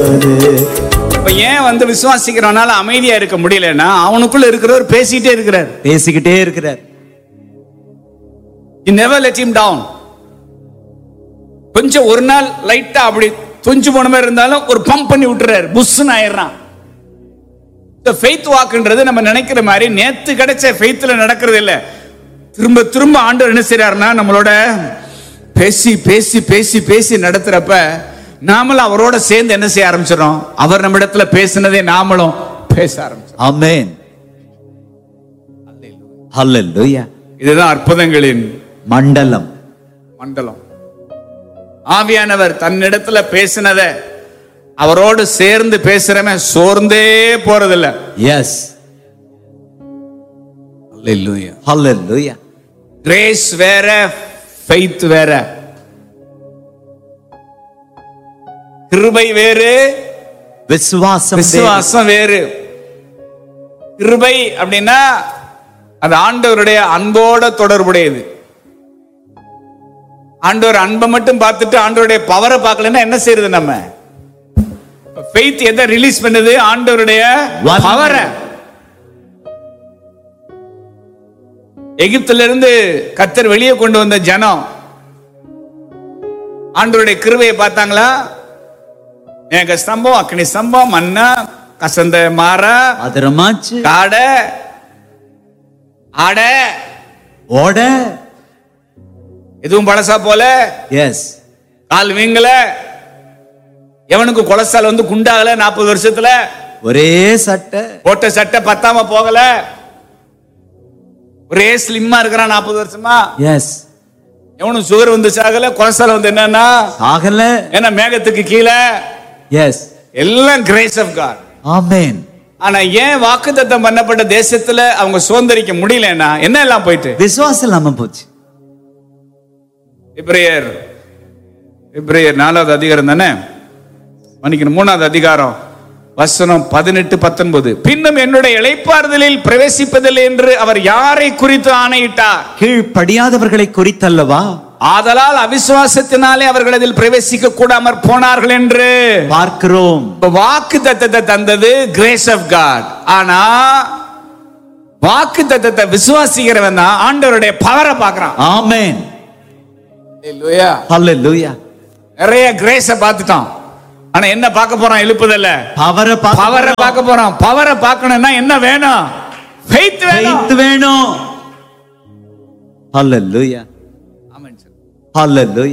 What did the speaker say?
இப்ப ஏன் வந்து விசுவாசிக்கிறவனால அமைதியா இருக்க முடியலன்னா அவனுக்குள்ள இருக்கிறவர் பேசிட்டே இருக்கிறார் பேசிக்கிட்டே இருக்கிறார் You never let him down கொஞ்சம் ஒரு நாள் லைட்டா அப்படி துஞ்சு போன மாதிரி இருந்தாலும் ஒரு பம்ப் பண்ணி விட்டுறாரு புஷ்னு ஆயிடுறான் இந்த ஃபெய்த் வாக்குன்றது நம்ம நினைக்கிற மாதிரி நேத்து கிடைச்ச ஃபெய்த்ல நடக்கிறது இல்ல திரும்ப திரும்ப ஆண்டவர் என்ன செய்றாருன்னா நம்மளோட பேசி பேசி பேசி பேசி நடத்துறப்ப நாமளும் அவரோட சேர்ந்து என்ன செய்ய ஆரம்பிச்சிடறோம் அவர் நம்ம இடத்துல பேசினதே நாமளும் பேச ஆரம்பிச்சோம் ஆமென் ஹalleluya இதுதான் அற்புதங்களின் மண்டலம் மண்டலம் ஆவியானவர் தன்னிடத்துல பேசினத அவரோடு சேர்ந்து பேசுறவன் சோர்ந்தே போறதில்ல எஸ் ஹalleluya கிரேஸ் வேற ஃபெய்த் வேற கிருபை வேறு விசுவாசம் வேறு. விசுவாசம் வேறு கிருபை அப்படின்னா அது ஆண்டவருடைய அன்போட தொடர்புடையது ஆண்டவர் அன்பை மட்டும் பார்த்துட்டு ஆண்டவருடைய பவரை பார்க்கலன்னா என்ன செய்யறது நம்ம ஃபெய்த் எதை ரிலீஸ் பண்ணுது ஆண்டவருடைய வல்லமை. பவரை எகிப்திலிருந்து இருந்து கத்தர் வெளியே கொண்டு வந்த ஜனம் ஆண்டவருடைய கிருபையை பார்த்தாங்களா மேக ஸ்தம்பம் அக்னி ஸ்தம்பம் மன்னா கசந்த மாறா அதரமாச்சு காடை ஆடை ஓட எதுவும் பழசா போல எஸ் கால் வீங்கல எவனுக்கு கொலஸ்ட்ரால் வந்து குண்டாகல நாற்பது வருஷத்துல ஒரே சட்டை போட்ட சட்டை பத்தாம போகல ஒரே ஸ்லிம்மா இருக்கிறான் நாற்பது வருஷமா எஸ் எவனும் சுகர் வந்து சாகல கொலஸ்ட்ரால் வந்து என்னன்னா ஆகல ஏன்னா மேகத்துக்கு கீழே எஸ் எல்லாம் கிரேஸ் ஆஃப் காட் ஆமென் ஆனா ஏன் வாக்குத்தத்தம் பண்ணப்பட்ட தேசத்துல அவங்க சுதந்திரிக்க முடியலன்னா என்ன எல்லாம் போயிட்டு விசுவாசம் இல்லாம போச்சு இப்ரேயர் இப்ரேயர் நாலாவது அதிகாரம் தானே மன்னிக்கணும் மூணாவது அதிகாரம் வசனம் பதினெட்டு பத்தொன்பது பின்னும் என்னுடைய இளைப்பாறுதலில் பிரவேசிப்பதில்லை என்று அவர் யாரை குறித்து ஆணையிட்டார் கீழ்ப்படியாதவர்களை குறித்தல்லவா ஆதலால் அவிசுவாசத்தினாலே அவர்கள் அதில் பிரவேசிக்க கூடாமற் போனார்கள் என்று பார்க்கிறோம் வாக்கு தத்தத்தை தந்தது கிரேஸ் ஆஃப் காட் ஆனா வாக்கு தத்தத்தை விசுவாசிக்கிறவன் தான் ஆண்டவருடைய பவரை பார்க்கறான் ஆமென் Hallelujah. ஹalleluya நிறைய கிரேஸ பார்த்துட்டான் ஆனா என்ன பார்க்க போறான் எழுப்புதல்ல பவரை பவரை பார்க்க போறான் பவரை பார்க்கணும்னா என்ன வேணும் ஃபெய்த் வேணும் faith வேணும் ஹalleluya ஆமென் சார் ஹalleluya